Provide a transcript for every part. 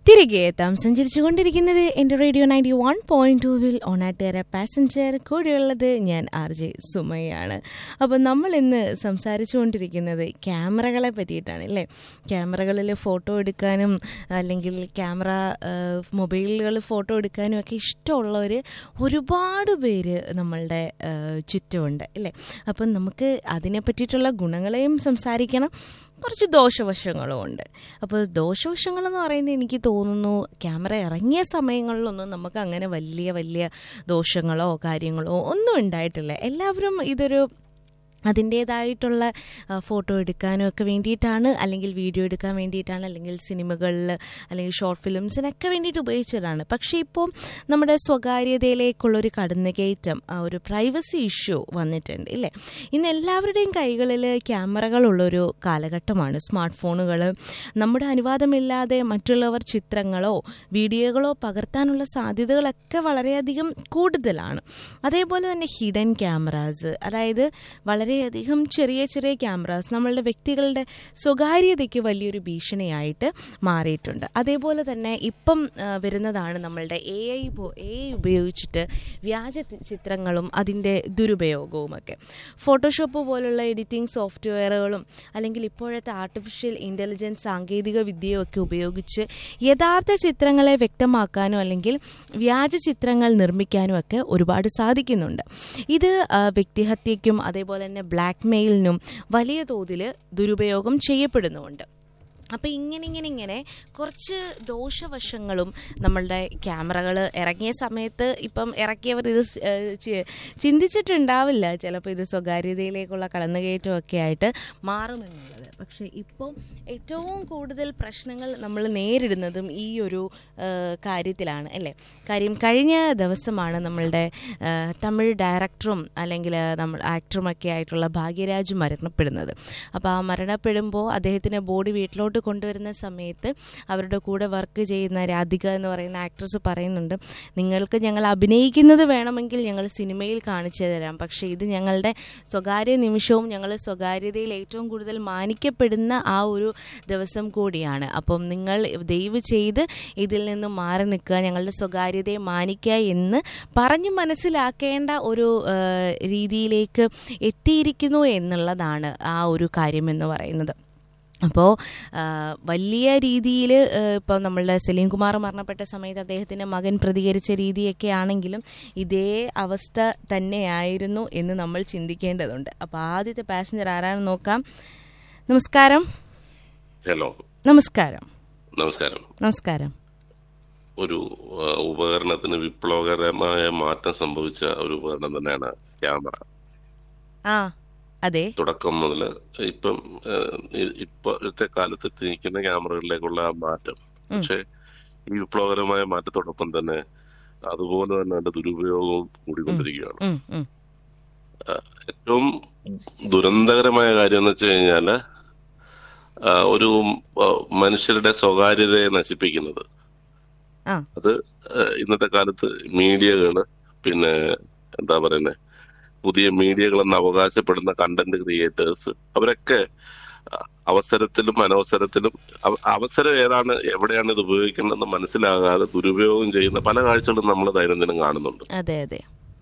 തിരികെ എത്താം സഞ്ചരിച്ചുകൊണ്ടിരിക്കുന്നത് എൻ്റെ റേഡിയോ നയൻറ്റി വൺ പോയിന്റ് ടൂവിൽ ഓണാട്ടുകര പാസഞ്ചർ കൂടെയുള്ളത് ഞാൻ ആർ ജെ സുമയാണ് അപ്പോൾ നമ്മൾ ഇന്ന് സംസാരിച്ചുകൊണ്ടിരിക്കുന്നത് ക്യാമറകളെ പറ്റിയിട്ടാണ് അല്ലേ ക്യാമറകളിൽ ഫോട്ടോ എടുക്കാനും അല്ലെങ്കിൽ ക്യാമറ മൊബൈലുകൾ ഫോട്ടോ എടുക്കാനും ഒക്കെ ഇഷ്ടമുള്ളവർ ഒരുപാട് പേര് നമ്മളുടെ ആ, ചുറ്റുമുണ്ട് അല്ലേ അപ്പം നമുക്ക് അതിനെ പറ്റിയിട്ടുള്ള ഗുണങ്ങളെയും സംസാരിക്കണം കുറച്ച് ദോഷവശങ്ങളും ഉണ്ട് അപ്പോൾ ദോഷവശങ്ങളെന്ന് പറയുന്നത് എനിക്ക് തോന്നുന്നു ക്യാമറ ഇറങ്ങിയ സമയങ്ങളിലൊന്നും നമുക്ക് അങ്ങനെ വലിയ വലിയ ദോഷങ്ങളോ കാര്യങ്ങളോ ഒന്നും ഉണ്ടായിട്ടില്ല എല്ലാവരും ഇതൊരു അതിൻ്റേതായിട്ടുള്ള ആ, ഫോട്ടോ എടുക്കാനും ഒക്കെ വേണ്ടിയിട്ടാണ് അല്ലെങ്കിൽ വീഡിയോ എടുക്കാൻ വേണ്ടിയിട്ടാണ് അല്ലെങ്കിൽ സിനിമകളിൽ അല്ലെങ്കിൽ ഷോർട്ട് ഫിലിംസിനൊക്കെ വേണ്ടിയിട്ട് ഉപയോഗിച്ചതാണ് പക്ഷേ ഇപ്പോൾ നമ്മുടെ സ്വകാര്യതയിലേക്കുള്ളൊരു കടന്നുകയറ്റം ആ ഒരു പ്രൈവസി ഇഷ്യൂ വന്നിട്ടുണ്ട് ഇല്ലേ ഇന്ന് എല്ലാവരുടെയും കൈകളിൽ ക്യാമറകളുള്ളൊരു കാലഘട്ടമാണ് സ്മാർട്ട് ഫോണുകൾ നമ്മുടെ അനുവാദമില്ലാതെ മറ്റുള്ളവർ ചിത്രങ്ങളോ വീഡിയോകളോ പകർത്താനുള്ള സാധ്യതകളൊക്കെ വളരെയധികം കൂടുതലാണ് അതേപോലെ തന്നെ ഹിഡൻ ക്യാമറാസ് അതായത് വളരെയധികം ചെറിയ ചെറിയ ക്യാമറാസ് നമ്മളുടെ വ്യക്തികളുടെ സ്വകാര്യതയ്ക്ക് വലിയൊരു ഭീഷണിയായിട്ട് മാറിയിട്ടുണ്ട് അതേപോലെ തന്നെ ഇപ്പം ആ, വരുന്നതാണ് നമ്മളുടെ എ ഐ എ ഐ ഉപയോഗിച്ചിട്ട് വ്യാജ തി- ചിത്രങ്ങളും അതിൻ്റെ ദുരുപയോഗവുമൊക്കെ ഫോട്ടോഷോപ്പ് പോലുള്ള എഡിറ്റിംഗ് സോഫ്റ്റ്വെയറുകളും അല്ലെങ്കിൽ ഇപ്പോഴത്തെ ആർട്ടിഫിഷ്യൽ ഇൻ്റലിജൻസ് സാങ്കേതിക വിദ്യയൊക്കെ ഉപയോഗിച്ച് യഥാർത്ഥ ചിത്രങ്ങളെ വ്യക്തമാക്കാനോ അല്ലെങ്കിൽ വ്യാജ ചിത്രങ്ങൾ നിർമ്മിക്കാനും ഒക്കെ ഒരുപാട് സാധിക്കുന്നുണ്ട് ഇത് ആ, വ്യക്തിഹത്യയ്ക്കും അതേപോലെ തന്നെ ബ്ലാക്ക് മെയിലിനും വലിയ തോതിൽ ദുരുപയോഗം ചെയ്യപ്പെടുന്നുമുണ്ട് അപ്പം ഇങ്ങനെ ഇങ്ങനെ ഇങ്ങനെ കുറച്ച് ദോഷവശങ്ങളും നമ്മളുടെ ക്യാമറകൾ ഇറങ്ങിയ സമയത്ത് ഇപ്പം ഇറക്കിയവർ ഇത് സ്- ഏഹ് ചി- ചിന്തിച്ചിട്ടുണ്ടാവില്ല ചിലപ്പോൾ ഇത് സ്വകാര്യതയിലേക്കുള്ള കടന്നുകയറ്റമൊക്കെ ആയിട്ട് മാറുമെന്നുള്ളത് പക്ഷേ ഇപ്പോൾ ഏറ്റവും കൂടുതൽ പ്രശ്നങ്ങൾ നമ്മൾ നേരിടുന്നതും ഈ ഒരു ഏഹ് കാര്യത്തിലാണ് അല്ലേ കാര്യം കഴിഞ്ഞ ദിവസമാണ് നമ്മളുടെ ഏഹ് തമിഴ് ഡയറക്ടറും അല്ലെങ്കിൽ നമ്മൾ ആക്ടറും ഒക്കെ ആയിട്ടുള്ള ഭാഗ്യരാജ് മരണപ്പെടുന്നത് അപ്പോൾ ആ മരണപ്പെടുമ്പോൾ അദ്ദേഹത്തിനെ ബോഡി വീട്ടിലോട്ട് കൊണ്ടുവരുന്ന സമയത്ത് അവരുടെ കൂടെ വർക്ക് ചെയ്യുന്ന രാധിക എന്ന് പറയുന്ന ആക്ട്രസ് പറയുന്നുണ്ട് നിങ്ങൾക്ക് ഞങ്ങൾ അഭിനയിക്കുന്നത് വേണമെങ്കിൽ ഞങ്ങൾ സിനിമയിൽ കാണിച്ചു തരാം പക്ഷേ ഇത് ഞങ്ങളുടെ സ്വകാര്യ നിമിഷവും ഞങ്ങൾ സ്വകാര്യതയിൽ ഏറ്റവും കൂടുതൽ മാനിക്കപ്പെടുന്ന ആ ഒരു ദിവസം കൂടിയാണ് അപ്പം നിങ്ങൾ ദയവ് ചെയ്ത് ഇതിൽ നിന്ന് മാറി നിൽക്കുക ഞങ്ങളുടെ സ്വകാര്യതയെ മാനിക്കുക എന്ന് പറഞ്ഞു മനസ്സിലാക്കേണ്ട ഒരു ആ, രീതിയിലേക്ക് എത്തിയിരിക്കുന്നു എന്നുള്ളതാണ് ആ ഒരു കാര്യം എന്ന് പറയുന്നത് അപ്പോൾ വലിയ രീതിയിൽ ഇപ്പോൾ നമ്മളുടെ സലീം കുമാർ മരണപ്പെട്ട സമയത്ത് അദ്ദേഹത്തിൻ്റെ മകൻ പ്രതികരിച്ച രീതിയൊക്കെ ആണെങ്കിലും ഇതേ അവസ്ഥ തന്നെയായിരുന്നു എന്ന് നമ്മൾ ചിന്തിക്കേണ്ടതുണ്ട് അപ്പോൾ ആദ്യത്തെ പാസഞ്ചർ ആരാണെന്ന് നോക്കാം നമസ്കാരം ഹലോ നമസ്കാരം നമസ്കാരം നമസ്കാരം ഒരു ആ, ഉപകരണത്തിന് വിപ്ലവകരമായ മാറ്റം സംഭവിച്ച ഒരു ഉപകരണം തന്നെയാണ് ക്യാമറ ആ അതെ തുടക്കം മുതൽ ഇപ്പം ആ, ഇ- ഇപ്പോഴത്തെ കാലത്ത് എത്തി നിൽക്കുന്ന ക്യാമറകളിലേക്കുള്ള ആ മാറ്റം പക്ഷെ ഈ വിപ്ലവകരമായ മാറ്റത്തോടൊപ്പം തന്നെ അതുപോലെ തന്നെ അതിന്റെ ദുരുപയോഗവും കൂടിക്കൊണ്ടിരിക്കുകയാണ് ഉം, ഉം. ഏറ്റവും ദുരന്തകരമായ കാര്യം എന്ന് വെച്ച് കഴിഞ്ഞാല് ആ, ഒരു ആ, മനുഷ്യരുടെ സ്വകാര്യതയെ നശിപ്പിക്കുന്നത് ആ അത് ഏഹ്, ഇന്നത്തെ കാലത്ത് മീഡിയകള് പിന്നെ എന്താ പറയുന്നത് പുതിയ മീഡിയകളെന്ന് അവകാശപ്പെടുന്ന കണ്ടന്റ് ക്രിയേറ്റേഴ്സ് അവരൊക്കെ അഹ് അവസരത്തിലും അനവസരത്തിലും അവ- അവസരം ഏതാണ് എവിടെയാണ് ഇത് ഉപയോഗിക്കേണ്ടതെന്ന് മനസ്സിലാകാതെ ദുരുപയോഗം ചെയ്യുന്ന പല കാഴ്ചകളും നമ്മൾ ദൈനംദിനം കാണുന്നുണ്ട് അതെ അതെ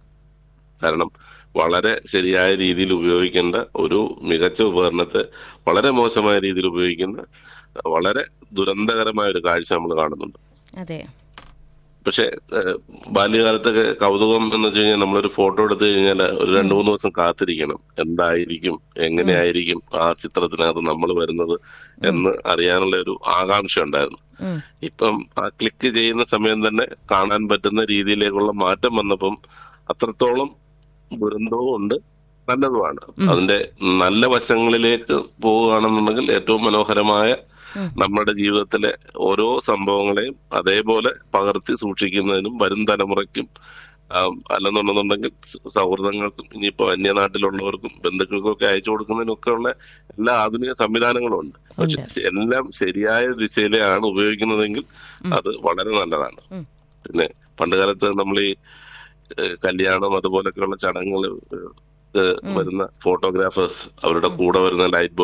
കാരണം വളരെ ശരിയായ രീതിയിൽ ഉപയോഗിക്കേണ്ട ഒരു മികച്ച ഉപകരണത്തെ വളരെ മോശമായ രീതിയിൽ ഉപയോഗിക്കുന്ന വളരെ ദുരന്തകരമായ ഒരു കാഴ്ച നമ്മൾ കാണുന്നുണ്ട് അതെ പക്ഷെ ഏഹ്, ബാല്യകാലത്തൊക്കെ കൗതുകം എന്ന് വെച്ച് കഴിഞ്ഞാൽ നമ്മളൊരു ഫോട്ടോ എടുത്തു കഴിഞ്ഞാൽ ഒരു രണ്ടു മൂന്ന് ദിവസം കാത്തിരിക്കണം എന്തായിരിക്കും എങ്ങനെയായിരിക്കും ആ ചിത്രത്തിനകത്ത് നമ്മൾ വരുന്നത് എന്ന് അറിയാനുള്ള ഒരു ആകാംക്ഷ ഉണ്ടായിരുന്നു ഉം. ഇപ്പം ആ ക്ലിക്ക് ചെയ്യുന്ന സമയം തന്നെ കാണാൻ പറ്റുന്ന രീതിയിലേക്കുള്ള മാറ്റം വന്നപ്പം അത്രത്തോളം ദുരന്തവും ഉണ്ട് നല്ലതുമാണ് അതിന്റെ നല്ല വശങ്ങളിലേക്ക് പോവുകയാണെന്നുണ്ടെങ്കിൽ ഏറ്റവും മനോഹരമായ ഉം. നമ്മുടെ ജീവിതത്തിലെ ഓരോ സംഭവങ്ങളെയും അതേപോലെ പകർത്തി സൂക്ഷിക്കുന്നതിനും വരും തലമുറയ്ക്കും ആം, അല്ലെന്നുണ്ടെന്നുണ്ടെങ്കിൽ സ- സൗഹൃദങ്ങൾക്കും ഇനിയിപ്പോ അന്യനാട്ടിലുള്ളവർക്കും ബന്ധുക്കൾക്കും ഒക്കെ അയച്ചു കൊടുക്കുന്നതിനൊക്കെ ഉള്ള എല്ലാ ആധുനിക സംവിധാനങ്ങളും ഉണ്ട് പക്ഷെ എല്ലാം ശരിയായ ദിശയിലാണ് ഉപയോഗിക്കുന്നതെങ്കിൽ അത് വളരെ നല്ലതാണ് ഉം. പിന്നെ പണ്ട് കാലത്ത് നമ്മൾ ഈ ഏഹ്, കല്യാണം അതുപോലൊക്കെയുള്ള ചടങ്ങുകൾ വരുന്ന ഫോട്ടോഗ്രാഫേഴ്സ് അവരുടെ കൂടെ വരുന്ന ലൈറ്റ്